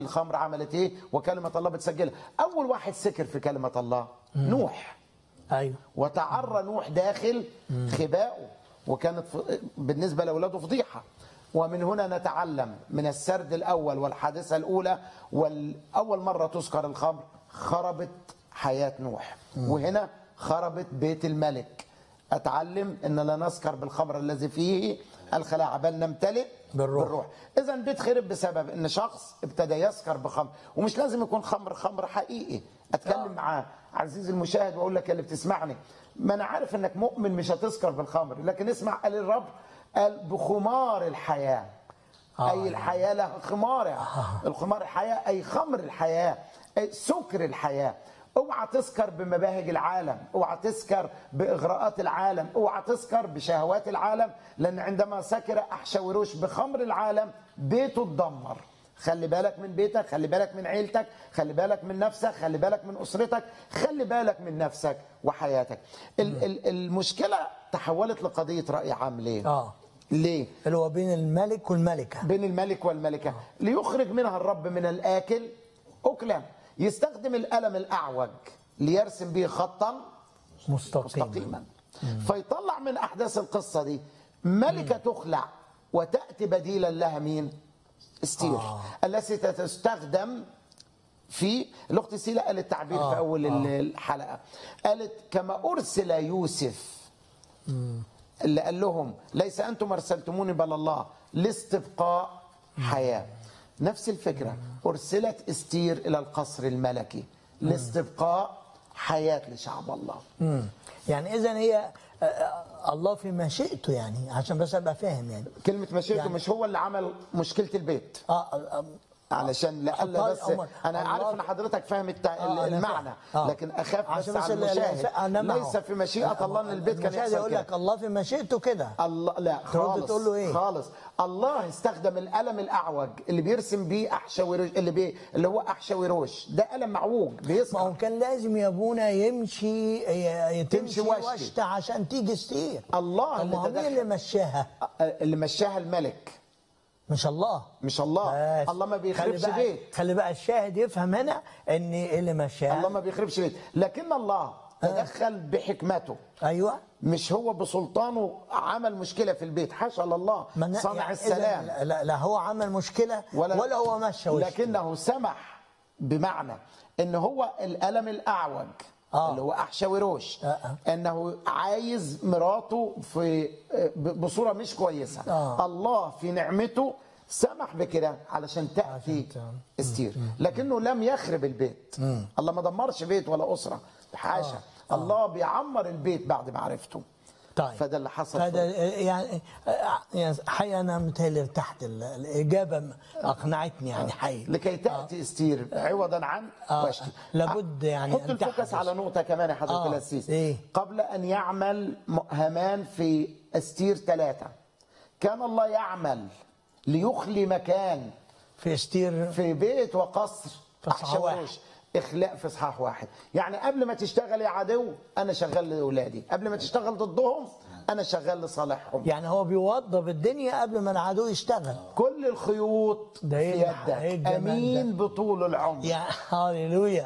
الخمر عملت ايه وكلمه الله بتسجلها اول واحد سكر في كلمه الله نوح ايوه وتعرى نوح داخل خبائه وكانت ف- بالنسبه لاولاده فضيحه ومن هنا نتعلم من السرد الاول والحادثه الاولى والاول مره تذكر الخمر خربت حياه نوح وهنا خربت بيت الملك اتعلم ان لا نسكر بالخمر الذي فيه الخلاعه بل نمتلئ بالروح. بالروح اذا بيت خرب بسبب ان شخص ابتدى يسكر بخمر ومش لازم يكون خمر خمر حقيقي اتكلم معاه عزيزي المشاهد واقول لك اللي بتسمعني ما انا عارف انك مؤمن مش هتسكر بالخمر لكن اسمع قال الرب قال بخمار الحياه آه. اي الحياه لها خمارها الخمار الحياه اي خمر الحياه أي سكر الحياه اوعى تسكر بمباهج العالم اوعى تسكر باغراءات العالم اوعى تسكر بشهوات العالم لان عندما سكر احشوروش بخمر العالم بيته اتدمر خلي بالك من بيتك خلي بالك من عيلتك خلي بالك من نفسك خلي بالك من اسرتك خلي بالك من نفسك وحياتك ال- ال- المشكله تحولت لقضيه راي عام ليه اه ليه اللي هو بين الملك والملكه بين الملك والملكة ليخرج منها الرب من الآكل أكلا يستخدم القلم الأعوج ليرسم به خطا مستقيم مستقيما فيطلع من أحداث القصة دي ملكة تخلع وتأتي بديلا لها مين استير آه. التي تستخدم في الأخت سيلا قالت تعبير آه، في أول آه. الحلقة قالت كما أرسل يوسف اللي قال لهم ليس انتم ارسلتموني بل الله لاستبقاء حياه نفس الفكره ارسلت استير الى القصر الملكي لاستبقاء حياه لشعب الله مم. يعني اذا هي آه، آه، الله في مشيئته يعني عشان بس ابقى فاهم يعني كلمه مشيئته يعني- مش هو اللي عمل مشكله البيت اه آه، آه، علشان لألا حطها بس الأمر. انا عارف الله- ان حضرتك فاهم التع... آه، أنا المعنى فاهم. آه. لكن اخاف بس عشان بس على ال- ال- المشاهد أنا معه. ليس في مشيئه الله ان البيت كان المشاهد يحصل يقول كده لك الله في مشيئته كده الله لا خالص تقول له إيه؟ خالص الله استخدم القلم الاعوج اللي بيرسم بيه احشويروش اللي بيه اللي هو احشويروش ده قلم معوج ما بيسمع هو كان لازم يا ابونا يمشي ي- تمشي تمشي وشتي. وشت عشان تيجي ستير الله طب اللي ما هو مين تدخل. اللي مشاها اللي مشاها الملك مش الله مش الله بس. الله ما بيخربش خلي بقى- بيت خلي بقى الشاهد يفهم هنا ان اللي مشاها الله ما بيخربش بيت لكن الله تدخل بحكمته ايوه مش هو بسلطانه عمل مشكله في البيت حاشا لله ما ن- صنع يعني السلام إذا لا, لا هو عمل مشكله ولا, ولا هو مشى وشته. لكنه سمح بمعنى ان هو القلم الاعوج آه. اللي هو احشويروش آه. انه عايز مراته في ب- بصوره مش كويسه آه. الله في نعمته سمح بكده علشان تاتي عشان ت- استير لكنه لم يخرب البيت الله ما دمرش بيت ولا اسره حاشا الله بيعمر البيت بعد معرفته طيب فده اللي حصل فده يعني يعني حقيقه انا متهيألي ارتحت ال- الاجابه اقنعتني يعني حقيقي لكي تاتي استير عوضا عن آه. واشتي لابد يعني حط أن الفوكس تحدث. على نقطه كمان يا حضره آه. القسيس إيه؟ قبل ان يعمل م- هامان في استير ثلاثه كان الله يعمل ليخلي مكان في ستير في بيت وقصر في إصحاح أحشوروش. اخلاء في اصحاح واحد يعني قبل ما تشتغل يا عدو انا شغال لاولادي قبل ما تشتغل ضدهم انا شغال لصالحهم يعني هو بيوضب الدنيا قبل ما العدو يشتغل كل الخيوط ده في إيه الح- إيه يدك الجمال امين بطول العمر يا هاليلويا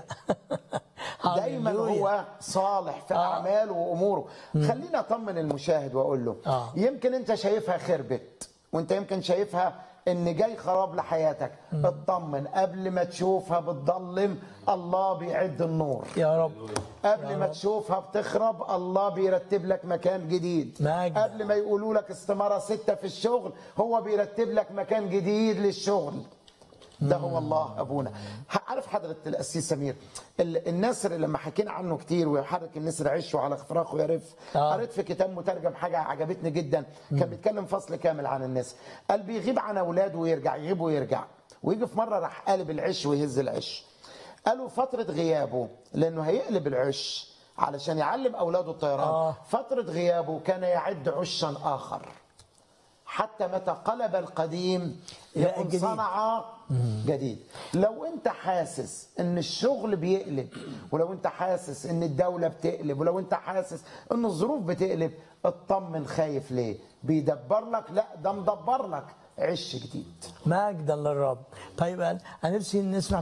دايما هاليلويا. هو صالح في آه. اعماله واموره خلينا اطمن المشاهد واقول له آه. يمكن انت شايفها خربت وانت يمكن شايفها ان جاي خراب لحياتك اطمن قبل ما تشوفها بتضلم الله بيعد النور يا رب قبل ما تشوفها بتخرب الله بيرتب لك مكان جديد مجد. قبل ما يقولوا لك استمارة ستة في الشغل هو بيرتب لك مكان جديد للشغل ده هو الله ابونا عارف حضره القسيس سمير ال- النسر لما حكينا عنه كتير ويحرك النسر عشه على فراخه يرف آه. قريت في كتاب مترجم حاجه عجبتني جدا كان بيتكلم فصل كامل عن النسر قال بيغيب عن اولاده ويرجع يغيب ويرجع ويجي في مره راح قالب العش ويهز العش قالوا فتره غيابه لانه هيقلب العش علشان يعلم اولاده الطيران آه. فتره غيابه كان يعد عشا اخر حتى متى قلب القديم لا، يكون الجديد. صنع جديد لو انت حاسس ان الشغل بيقلب ولو انت حاسس ان الدولة بتقلب ولو انت حاسس ان الظروف بتقلب اطمن خايف ليه بيدبر لك لا ده مدبر لك عش جديد مجدا للرب طيب انا نفسي نسمع